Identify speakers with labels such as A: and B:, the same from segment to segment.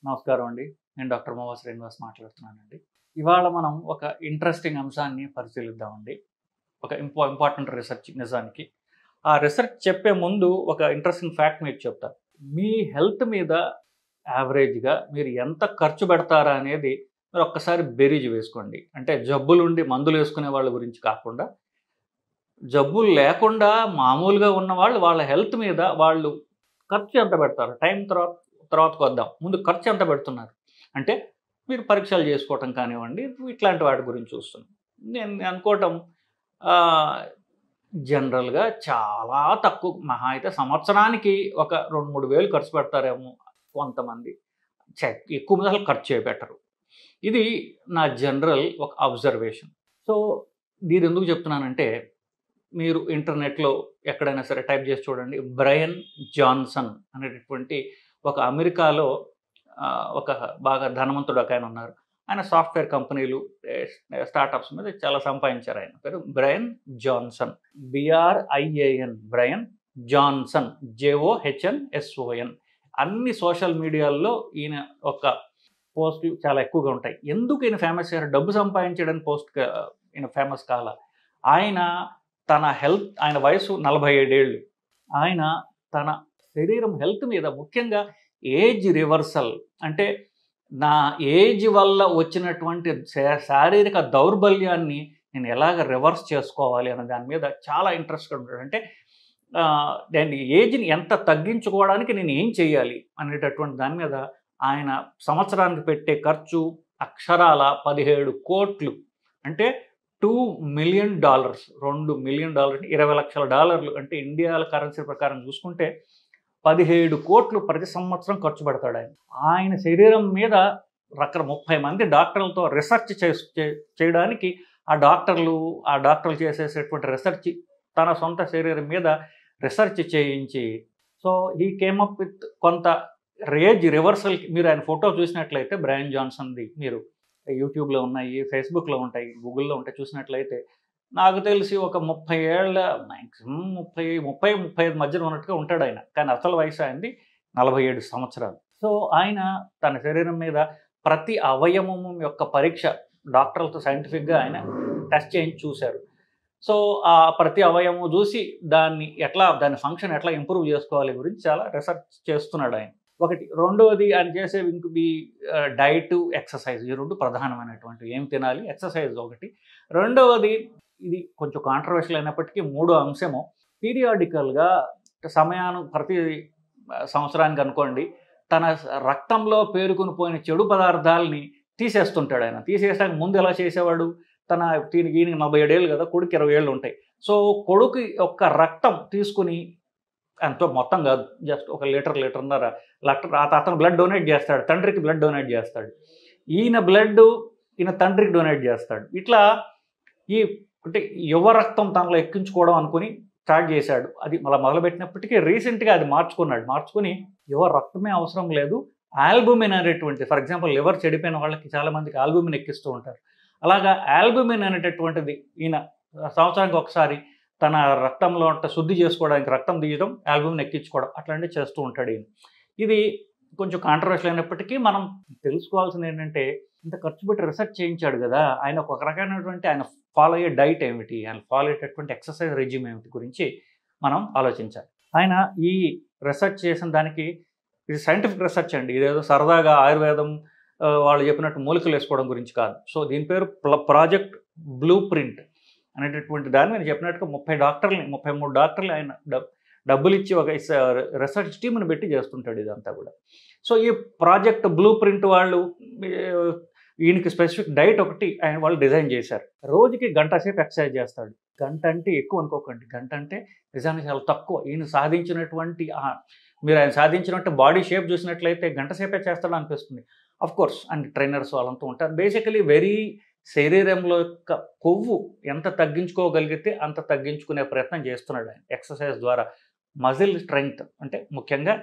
A: నమస్కారం అండి నేను డాక్టర్ మోవా శ్రీనివాస్ మాట్లాడుతున్నానండి ఇవాళ మనం ఒక ఇంట్రెస్టింగ్ అంశాన్ని పరిశీలిద్దామండి ఒక ఇంపా ఇంపార్టెంట్ రీసెర్చ్ నిజానికి ఆ రీసెర్చ్ చెప్పే ముందు ఒక ఇంట్రెస్టింగ్ ఫ్యాక్ట్ మీకు చెప్తాను మీ హెల్త్ మీద యావరేజ్గా మీరు ఎంత ఖర్చు పెడతారా అనేది మీరు ఒక్కసారి బెరీజ్ వేసుకోండి అంటే జబ్బులుండి మందులు వేసుకునే వాళ్ళ గురించి కాకుండా జబ్బులు లేకుండా మామూలుగా ఉన్న వాళ్ళు వాళ్ళ హెల్త్ మీద వాళ్ళు ఖర్చు ఎంత పెడతారు టైం తర్వాత తర్వాతకు వద్దాం ముందు ఖర్చు ఎంత పెడుతున్నారు అంటే మీరు పరీక్షలు చేసుకోవటం కానివ్వండి ఇట్లాంటి వాటి గురించి చూస్తున్నాం నేను అనుకోవటం ఆ, జనరల్గా చాలా తక్కువ మహా అయితే సంవత్సరానికి ఒక రెండు మూడు వేలు ఖర్చు పెడతారేమో కొంతమంది చ- ఎక్కువ మంది అసలు ఖర్చు చేయబెట్టరు ఇది నా జనరల్ ఒక అబ్జర్వేషన్ సో దీని ఎందుకు చెప్తున్నానంటే మీరు ఇంటర్నెట్లో ఎక్కడైనా సరే టైప్ చేసి చూడండి బ్రయన్ జాన్సన్ అనేటటువంటి ఒక అమెరికాలో ఆ, ఒక బాగా ధనవంతుడు ఒక ఆయన ఉన్నారు ఆయన సాఫ్ట్వేర్ కంపెనీలు స్టార్టప్స్ మీద చాలా సంపాదించారు ఆయన పేరు Brian Johnson B R I A N Brian Johnson J O H N S O N అన్ని సోషల్ మీడియాల్లో ఈయన ఒక పోస్టులు చాలా ఎక్కువగా ఉంటాయి ఎందుకు ఈయన ఫేమస్ అయ్యారు డబ్బు సంపాదించడానికి పోస్ట్ ఈయన ఫేమస్ కాల ఆయన తన హెల్త్ ఆయన వయసు నలభై ఏడేళ్ళు ఆయన తన శరీరం హెల్త్ మీద ముఖ్యంగా ఏజ్ రివర్సల్ అంటే నా ఏజ్ వల్ల వచ్చినటువంటి శా- శారీరక దౌర్బల్యాన్ని నేను ఎలాగ రివర్స్ చేసుకోవాలి అనే దాని మీద చాలా ఇంట్రెస్ట్గా ఉంటాడు అంటే ఆ, దాన్ని ఏజ్ని ఎంత తగ్గించుకోవడానికి నేను ఏం చేయాలి అనేటటువంటి దాని మీద ఆయన సంవత్సరానికి పెట్టే ఖర్చు అక్షరాల పదిహేడు కోట్లు అంటే టూ మిలియన్ డాలర్స్ రెండు మిలియన్ డాలర్స్ ఇరవై లక్షల డాలర్లు అంటే ఇండియాల కరెన్సీ ప్రకారం చూసుకుంటే పదిహేడు కోట్లు ప్రతి సంవత్సరం ఖర్చు పెడతాడు ఆయన ఆయన శరీరం మీద రకర ముప్పై మంది డాక్టర్లతో రీసెర్చ్ చేస్- చే- చేయడానికి ఆ డాక్టర్లు ఆ డాక్టర్లు చేసేసేటువంటి రీసెర్చ్ తన సొంత శరీరం మీద రీసెర్చ్ చేయించి సో ఈ కేమప్ విత్ కొంత రేజ్ రివర్సల్ మీరు ఆయన ఫోటో చూసినట్లయితే బ్రయన్ జాన్సన్ది మీరు యూట్యూబ్లో ఉన్నాయి ఫేస్బుక్లో ఉంటాయి గూగుల్లో ఉంటాయి చూసినట్లయితే నాకు తెలిసి ఒక ముప్పై ఏళ్ళ మ్యాక్సిమం ముప్పై ముప్పై ముప్పై ఐదు మధ్యలో ఉన్నట్టుగా ఉంటాడు ఆయన కానీ అసలు వయసు ఆయనది నలభై ఏడు సంవత్సరాలు సో ఆయన తన శరీరం మీద ప్రతి అవయవము యొక్క పరీక్ష డాక్టర్లతో సైంటిఫిక్గా ఆయన టెస్ట్ చేయించి చూశారు సో ఆ ప్రతి అవయవము చూసి దాన్ని ఎట్లా దాని ఫంక్షన్ ఎట్లా ఇంప్రూవ్ చేసుకోవాలి గురించి చాలా రీసెర్చ్ చేస్తున్నాడు ఆయన ఒకటి రెండవది ఆయన చేసే ఇంక ఈ డైట్ ఎక్సర్సైజ్ ఈ రెండు ప్రధానమైనటువంటి ఏం తినాలి ఎక్సర్సైజ్ ఒకటి రెండవది ఇది కొంచెం కాంట్రవర్షియల్ అయినప్పటికీ మూడో అంశము పీరియాడికల్గా సమయాను ప్రతి ఆ, సంవత్సరానికి అనుకోండి తన రక్తంలో పేరుకుని పోయిన చెడు పదార్థాలని తీసేస్తుంటాడు ఆయన తీసేయడానికి ముందు ఎలా చేసేవాడు తన దీనికి ఈయనకి నలభై ఏడేళ్ళు కదా కొడుకు ఇరవై ఏళ్ళు ఉంటాయి సో కొడుకు యొక్క రక్తం తీసుకుని ఎంతో మొత్తం కాదు జస్ట్ ఒక లీటర్ లీటర్న్నర లీటర్ అతను బ్లడ్ డొనేట్ చేస్తాడు తండ్రికి బ్లడ్ డొనేట్ చేస్తాడు ఈయన బ్లడ్ ఈయన తండ్రికి డొనేట్ చేస్తాడు ఇట్లా ఈ అంటే యువ రక్తం తనలో ఎక్కించుకోవడం అనుకుని స్టార్ట్ చేశాడు అది మళ్ళీ మొదలుపెట్టినప్పటికీ రీసెంట్గా అది మార్చుకున్నాడు మార్చుకుని యువ రక్తమే అవసరం లేదు ఆల్బుమిన్ అనేటువంటి ఫర్ ఎగ్జాంపుల్ లివర్ చెడిపోయిన వాళ్ళకి చాలా మందికి ఆల్బుమిన్ ఎక్కిస్తూ ఉంటారు అలాగా ఆల్బుమిన్ అనేటటువంటిది ఈయన సంవత్సరానికి ఒకసారి తన రక్తంలో ఉంట శుద్ధి చేసుకోవడానికి రక్తం తీయడం ఆల్బుమిన్ ఎక్కించుకోవడం అట్లాంటివి చేస్తూ ఉంటాడు ఈయన ఇది కొంచెం కాంట్రవర్షియల్ అయినప్పటికీ మనం తెలుసుకోవాల్సింది ఏంటంటే ఇంత ఖర్చు పెట్టి రీసెర్చ్ చేయించాడు కదా ఆయన ఒక రకమైనటువంటి ఆయన ఫాలో అయ్యే డైట్ ఏమిటి ఆయన ఫాలో అయ్యేటటువంటి ఎక్సర్సైజ్ రెజ్యూమ్ ఏమిటి గురించి మనం ఆలోచించాలి ఆయన ఈ రీసెర్చ్ చేసిన దానికి ఇది సైంటిఫిక్ రీసెర్చ్ అండి ఇదేదో సరదాగా ఆయుర్వేదం ఆ, వాళ్ళు చెప్పినట్టు మూలికలు వేసుకోవడం గురించి కాదు సో దీని పేరు ప్రాజెక్ట్ బ్లూ ప్రింట్ అనేటటువంటి దాన్ని నేను చెప్పినట్టుగా ముప్పై డాక్టర్ని ముప్పై మూడు డాక్టర్లు ఆయన డబ్- డబ్బులు ఇచ్చి ఒక రీసెర్చ్ టీంని పెట్టి చేస్తుంటాడు ఇదంతా కూడా సో ఈ ప్రాజెక్ట్ బ్లూ ప్రింట్ వాళ్ళు ఆ, ఈయనకి స్పెసిఫిక్ డైట్ ఒకటి ఆయన వాళ్ళు డిజైన్ చేశారు రోజుకి గంట సేపు ఎక్సర్సైజ్ చేస్తాడు గంట అంటే ఎక్కువ అనుకోకండి గంట అంటే నిజానికి చాలా తక్కువ ఈయన సాధించినటువంటి ఆ- మీరు ఆయన సాధించినట్టు బాడీ షేప్ చూసినట్లయితే గంట సేపే చేస్తాడు అనిపిస్తుంది అఫ్ కోర్స్ అండ్ ట్రైనర్స్ వాళ్ళంతా ఉంటారు బేసికలీ వెరీ శరీరంలో యొక్క కొవ్వు ఎంత తగ్గించుకోగలిగితే అంత తగ్గించుకునే ప్రయత్నం చేస్తున్నాడు ఆయన ఎక్సర్సైజ్ ద్వారా మజిల్ స్ట్రెంగ్త్ అంటే ముఖ్యంగా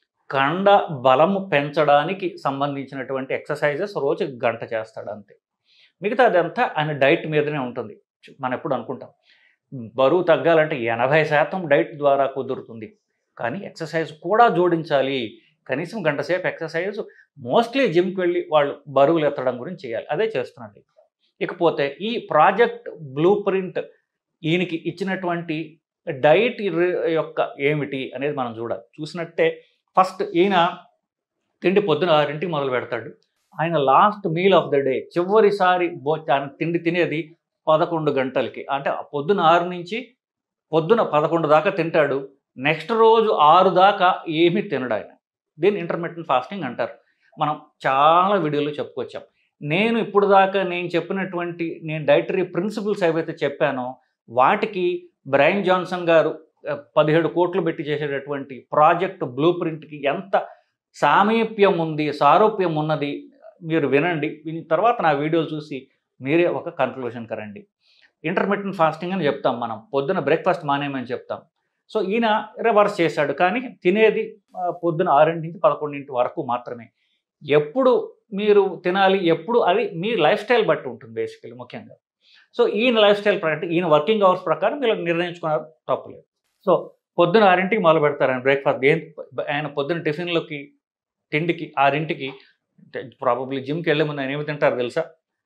A: కండ బలము పెంచడానికి సంబంధించినటువంటి ఎక్సర్సైజెస్ రోజు గంట చేస్తాడు అంతే మిగతా అదంతా ఆయన డైట్ మీదనే ఉంటుంది మనం ఎప్పుడు అనుకుంటాం బరువు తగ్గాలంటే ఎనభై శాతం డైట్ ద్వారా కుదురుతుంది కానీ ఎక్సర్సైజ్ కూడా జోడించాలి కనీసం గంట సేపు ఎక్సర్సైజ్ మోస్ట్లీ జిమ్కి వెళ్ళి వాళ్ళు బరువులు ఎత్తడం గురించి చేయాలి అదే చేస్తున్నాడు ఇకపోతే ఈ ప్రాజెక్ట్ బ్లూ ప్రింట్ ఈయనకి ఇచ్చినటువంటి డైట్ యొక్క ఏమిటి అనేది మనం చూడాలి చూసినట్టే ఫస్ట్ ఈయన తిండి పొద్దున ఆరింటికి మొదలు పెడతాడు ఆయన last meal of the day చివరిసారి భో ఆయన తిండి తినేది పదకొండు గంటలకి అంటే ఆ పొద్దున ఆరు నుంచి పొద్దున పదకొండు దాకా తింటాడు నెక్స్ట్ రోజు ఆరు దాకా ఏమీ తినడు ఆయన దీన్ని ఇంటర్మీడియట్ ఫాస్టింగ్ అంటారు మనం చాలా వీడియోలో చెప్పుకొచ్చాం నేను ఇప్పుడు దాకా నేను చెప్పినటువంటి నేను డైటరీ ప్రిన్సిపల్స్ ఏవైతే చెప్పానో వాటికి బ్రైన్ జాన్సన్ గారు ఆ, పదిహేడు కోట్లు పెట్టి చేసేటటువంటి ప్రాజెక్ట్ బ్లూ ప్రింట్కి ఎంత సామీప్యం ఉంది సారూప్యం ఉన్నది మీరు వినండి విని తర్వాత నా వీడియోలు చూసి మీరే ఒక కన్క్లూషన్కి రండి ఇంటర్మీడియట్ ఫాస్టింగ్ అని చెప్తాం మనం పొద్దున బ్రేక్ఫాస్ట్ మానేయమని చెప్తాం సో ఈయన రివర్స్ చేశాడు కానీ తినేది ఆ, పొద్దున ఆరింటి నుంచి పదకొండింటి వరకు మాత్రమే ఎప్పుడు మీరు తినాలి ఎప్పుడు అది మీ లైఫ్ స్టైల్ బట్టి ఉంటుంది బేసికలీ ముఖ్యంగా సో ఈయన లైఫ్ స్టైల్ ప్రకారం ఈయన వర్కింగ్ అవర్స్ ప్రకారం మీరు నిర్ణయించుకున్నారు తప్పులేదు సో పొద్దున ఆరింటికి మొదలు పెడతారు ఆయన బ్రేక్ఫాస్ట్ ఏం ఆయన పొద్దున టిఫిన్లోకి తిండికి ఆరింటికి ప్రాబబ్లీ జిమ్కి వెళ్ళే ముందు ఆయన ఏమి తింటారు తెలుసా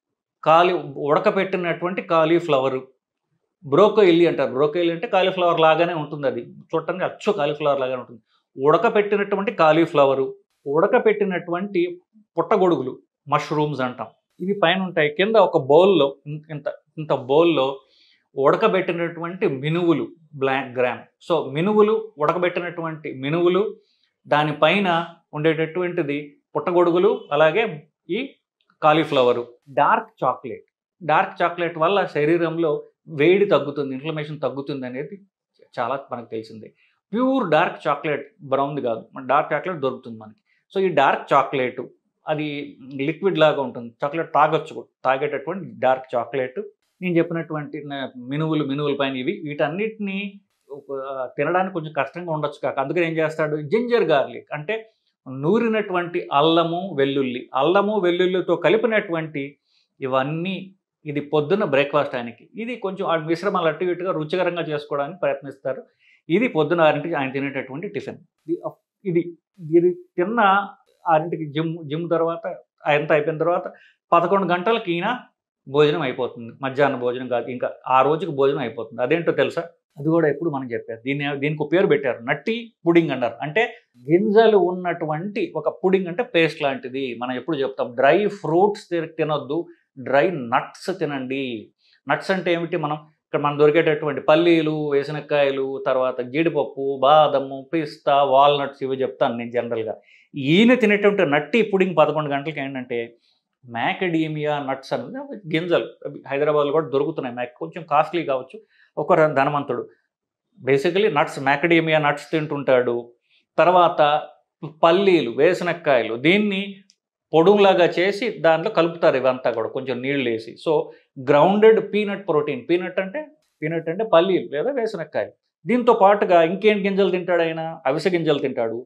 A: కాలి ఉడకపెట్టినటువంటి కాలీఫ్లవర్ బ్రోకోయిల్లి అంటారు బ్రోకోయిల్లి అంటే కాలీఫ్లవర్ లాగానే ఉంటుంది అది చూడటానికి అచ్చు కాలీఫ్లవర్ లాగానే ఉంటుంది ఉడకపెట్టినటువంటి కాలీఫ్లవరు ఉడకపెట్టినటువంటి పుట్టగొడుగులు మష్రూమ్స్ అంటాం ఇవి పైన ఉంటాయి కింద ఒక బౌల్లో ఇంత ఇంత బౌల్లో ఉడకబెట్టినటువంటి మినువులు బ్లాక్ గ్రామ్ సో మినువులు ఉడకబెట్టినటువంటి మినువులు దానిపైన ఉండేటటువంటిది పుట్టగొడుగులు అలాగే ఈ cauliflower dark chocolate dark chocolate వల్ల శరీరంలో వేడి తగ్గుతుంది ఇన్ఫ్లమేషన్ తగ్గుతుంది అనేది చాలా మనకు తెలిసిందే ప్యూర్ డార్క్ చాక్లెట్ బ్రౌన్ది కాదు డార్క్ చాక్లెట్ దొరుకుతుంది మనకి సో ఈ డార్క్ చాక్లెట్ అది లిక్విడ్ లాగా ఉంటుంది చాక్లెట్ తాగొచ్చు కూడా. తాగేటటువంటి డార్క్ చాక్లెట్ నేను చెప్పినటువంటి నా- మినువులు మినువుల పైన ఇవి వీటన్నిటిని ఒక- తినడానికి కొంచెం కష్టంగా ఉండొచ్చు కాక అందుకని ఏం చేస్తాడు జింజర్ గార్లిక్ అంటే నూరినటువంటి అల్లము వెల్లుల్లి అల్లము వెల్లుల్లితో కలిపినటువంటి ఇవన్నీ ఇది పొద్దున్న బ్రేక్ఫాస్ట్ ఆయనకి ఇది కొంచెం ఆ మిశ్రమాలు అటు ఇటుగా రుచికరంగా చేసుకోవడానికి ప్రయత్నిస్తారు ఇది పొద్దున ఆరింటికి ఆయన తినేటటువంటి టిఫిన్ ఇది- ఇది ఇది తిన్న ఆరింటికి జిమ్ జిమ్ తర్వాత అంతా అయిపోయిన తర్వాత పదకొండు గంటలకి ఈయన భోజనం అయిపోతుంది మధ్యాహ్న భోజనం కాదు ఇంకా ఆ రోజుకి భోజనం అయిపోతుంది అదేంటో తెలుసా అది కూడా ఎప్పుడు మనం చెప్పారు దీన్ని దీనికి ఒక పేరు పెట్టారు నట్టి పుడింగ్ అన్నారు అంటే గింజలు ఉన్నటువంటి ఒక పుడింగ్ అంటే పేస్ట్ లాంటిది మనం ఎప్పుడు చెప్తాం డ్రై ఫ్రూట్స్ తినొద్దు డ్రై నట్స్ తినండి నట్స్ అంటే ఏమిటి మనం ఇక్కడ మనం దొరికేటటువంటి పల్లీలు వేసినకాయలు తర్వాత జీడిపప్పు బాదము పిస్తా వాల్నట్స్ ఇవి చెప్తాను నేను జనరల్గా ఈయన తినేటువంటి నట్టి పుడింగ్ పదకొండు గంటలకి ఏంటంటే మ్యాకడీమియా నట్స్ అనేది అవి గింజలు అవి హైదరాబాద్లో కూడా దొరుకుతున్నాయి మ్యాక్ కొంచెం కాస్ట్లీ కావచ్చు ఒక ర- ధనవంతుడు బేసికలీ నట్స్ మ్యాకడీమియా నట్స్ తింటుంటాడు తర్వాత పల్లీలు వేసినక్కాయలు దీన్ని పొడుగులాగా చేసి దాంట్లో కలుపుతారు ఇవంతా కూడా కొంచెం నీళ్ళు వేసి so grounded peanut protein peanut అంటే పీనట్ అంటే పల్లీలు లేదా వేసినక్కాయలు దీంతో పాటుగా ఇంకేం గింజలు తింటాడు ఆయన అవిసె గింజలు తింటాడు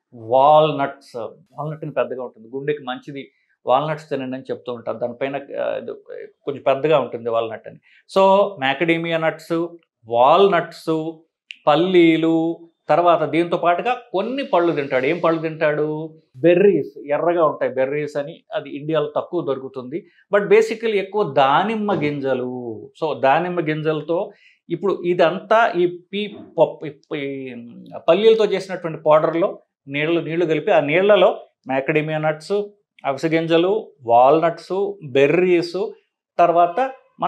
A: వాల్నట్స్ వాల్నట్ అని పెద్దగా ఉంటుంది గుండెకి మంచిది వాల్నట్స్ తినండి అని చెప్తూ ఉంటారు దానిపైన ఆ, ఇది కొంచెం పెద్దగా ఉంటుంది వాల్నట్ అని సో మ్యాకడేమియా నట్స్ వాల్నట్స్ పల్లీలు తర్వాత దీంతో పాటుగా కొన్ని పళ్ళు తింటాడు ఏం పళ్ళు తింటాడు బెర్రీస్ ఎర్రగా ఉంటాయి బెర్రీస్ అని అది ఇండియాలో తక్కువ దొరుకుతుంది బట్ బేసికలీ ఎక్కువ దానిమ్మ గింజలు సో దానిమ్మ గింజలతో ఇప్పుడు ఇదంతా ఈ పీ పప్పు ఈ పల్లీలతో చేసినటువంటి పౌడర్లో నీళ్ళు నీళ్లు కలిపి ఆ నీళ్లలో మ్యాకడేమియా నట్స్ అవిసె గింజలు వాల్నట్స్ బెర్రీస్ తర్వాత మన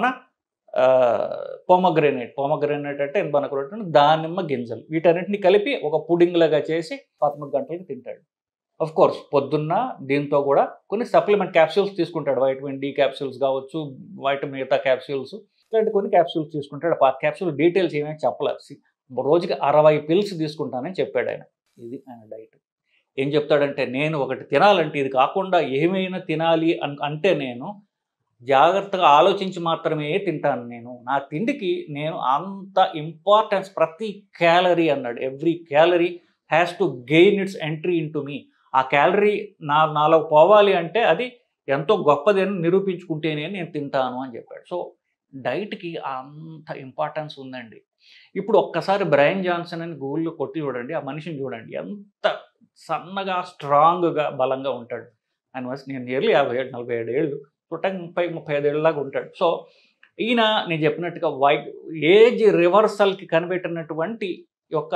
A: పోమగ్రెనేట్ పోమగ్రెనేట్ అంటే మనకు ఉన్నటువంటి దానిమ్మ గింజలు వీటన్నిటిని కలిపి ఒక పుడింగ్ లాగా చేసి పదమూడు గంటలకి తింటాడు అఫ్ కోర్స్ పొద్దున్న దీంతో కూడా కొన్ని సప్లిమెంట్ క్యాప్సూల్స్ తీసుకుంటాడు వైటమిన్ డి క్యాప్సూల్స్ కావచ్చు వైటమిన్ మిగతా క్యాప్సూల్స్ ఇలాంటి కొన్ని క్యాప్సూల్స్ తీసుకుంటాడు ఆ క్యాప్సూల్ డీటెయిల్స్ ఏమేమి చెప్పలేదు రోజుకి అరవై పిల్స్ తీసుకుంటానని చెప్పాడు ఆయన ఇది ఆయన డైట్ ఏం చెప్తాడంటే నేను ఒకటి తినాలంటే ఇది కాకుండా ఏమైనా తినాలి అన్ అంటే నేను జాగ్రత్తగా ఆలోచించి మాత్రమే తింటాను నేను నా తిండికి నేను అంత ఇంపార్టెన్స్ ప్రతి క్యాలరీ అన్నాడు every calorie has to gain its entry into me ఆ క్యాలరీ నా నాలో పోవాలి అంటే అది ఎంతో గొప్పది అని నిరూపించుకుంటేనే నేను తింటాను అని చెప్పాడు సో డైట్కి అంత ఇంపార్టెన్స్ ఉందండి ఇప్పుడు ఒక్కసారి బ్రైన్ జాన్సన్ అని గూగుల్లో కొట్టి చూడండి ఆ మనిషిని చూడండి ఎంత సన్నగా స్ట్రాంగ్గా బలంగా ఉంటాడు ఆయన వయసు నేను నియర్లీ యాభై ఏడు నలభై ఏడు ఏళ్ళు చూడటానికి ముప్పై ముప్పై ఐదు ఏళ్ళలాగా ఉంటాడు సో ఈయన నేను చెప్పినట్టుగా వై ఏజ్ రివర్సల్కి కనిపెట్టినటువంటి యొక్క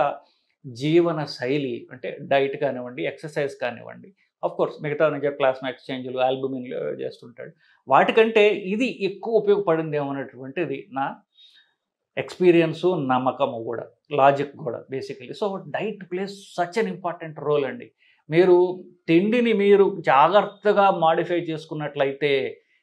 A: జీవన శైలి అంటే డైట్ కానివ్వండి ఎక్సర్సైజ్ కానివ్వండి అఫ్ కోర్స్ మిగతా నేను చెప్పి ప్లాస్మా ఎక్స్చేంజ్లు ఆల్బుమిన్ చేస్తుంటాడు వాటికంటే ఇది ఎక్కువ ఉపయోగపడింది ఏమన్నటువంటిది నా ఎక్స్పీరియన్సు నమ్మకము కూడా లాజిక్ కూడా basically so diet plays such an important role అండి మీరు తిండిని మీరు జాగ్రత్తగా మాడిఫై చేసుకున్నట్లయితే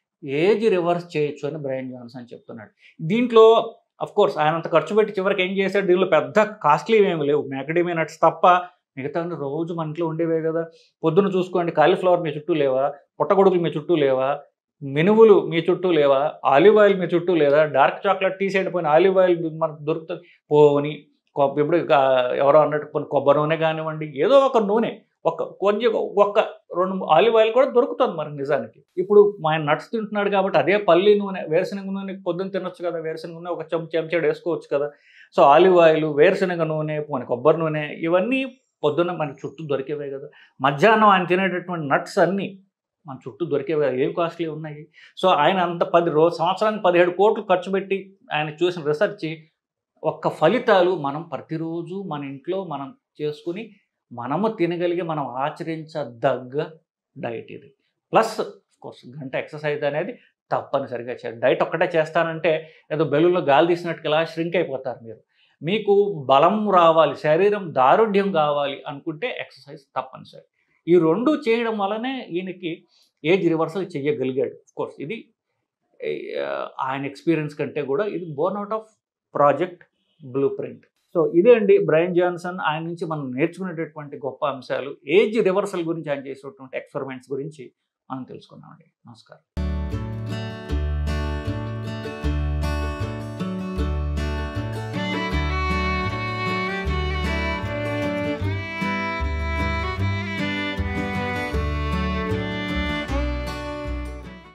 A: ఏజ్ రివర్స్ చేయొచ్చు అని బ్రైన్ జాన్సన్ చెప్తున్నాడు దీంట్లో అఫ్ కోర్స్ ఆయన అంత ఖర్చు పెట్టి చివరికి ఏం చేశాడు దీనిలో పెద్ద కాస్ట్లీ ఏమి లేవు మ్యాకడేమియా నట్స్ తప్ప మిగతా అన్ని రోజు మన ఇంట్లో ఉండేవే కదా పొద్దున చూసుకోండి కాలీఫ్లవర్ మీ చుట్టూ లేవా పుట్టగొడుగులు మీ చుట్టూ లేవా మినువులు మీ చుట్టూ లేవా ఆలివ్ ఆయిల్ మీ చుట్టూ లేదా డార్క్ చాక్లెట్ తీసేయండి పోయిన ఆలివ్ ఆయిల్ మనకు దొరుకుతుంది పోని కొబ్బ- ఇప్పుడు ఇక ఎవరో అన్నట్టు కొన్ని కొబ్బరి నూనె కానివ్వండి ఏదో ఒక నూనె ఒక కొంచెం ఒక్క రెండు ఆలివ్ ఆయిల్ కూడా దొరుకుతుంది మరి నిజానికి ఇప్పుడు మా ఆయన నట్స్ తింటున్నాడు కాబట్టి అదే పల్లి నూనె వేరుశనగ నూనె పొద్దున్న తినొచ్చు కదా వేరుశనగ నూనె ఒక చెంచా చెంచాడు వేసుకోవచ్చు కదా సో ఆలివ్ ఆయిల్ వేరుశనగ నూనె పోనీ కొబ్బరి నూనె ఇవన్నీ పొద్దున్న మన చుట్టూ దొరికేవే కదా మధ్యాహ్నం ఆయన తినేటటువంటి నట్స్ అన్నీ మన చుట్టూ దొరికేవే కదా ఏం కాస్ట్లీ ఉన్నాయి సో ఆయన అంత పది రోజు సంవత్సరానికి పదిహేడు కోట్లు ఖర్చు పెట్టి ఆయన చూసిన రిసర్చ్ ఒక్క ఫలితాలు మనం ప్రతిరోజు మన ఇంట్లో మనం చేసుకుని మనము తినగలిగే మనం ఆచరించదగ్గ డైట్ ఇది ప్లస్ కోర్స్ గంట ఎక్సర్సైజ్ అనేది తప్పనిసరిగా చేయాలి డైట్ ఒక్కటే చేస్తానంటే ఏదో బెలూన్లో గాలి తీసినట్టుగా ఇలా ష్రింక్ అయిపోతారు మీరు మీకు బలం రావాలి శరీరం దారుఢ్యం కావాలి అనుకుంటే ఎక్సర్సైజ్ తప్పనిసరి ఈ రెండు చేయడం వల్లనే ఈయనకి ఏజ్ రివర్సల్ చేయగలిగాడు కోర్స్ ఇది ఏ, ఆయన ఎక్స్పీరియన్స్ కంటే కూడా ఇది born out of project blueprint so ఇదే అండి బ్రైన్ జాన్సన్ ఆయన నుంచి మనం నేర్చుకునేటటువంటి గొప్ప అంశాలు ఏజ్ రివర్సల్ గురించి ఆయన చేసినటువంటి ఎక్స్పెరిమెంట్స్ గురించి మనం తెలుసుకున్నామండి నమస్కారం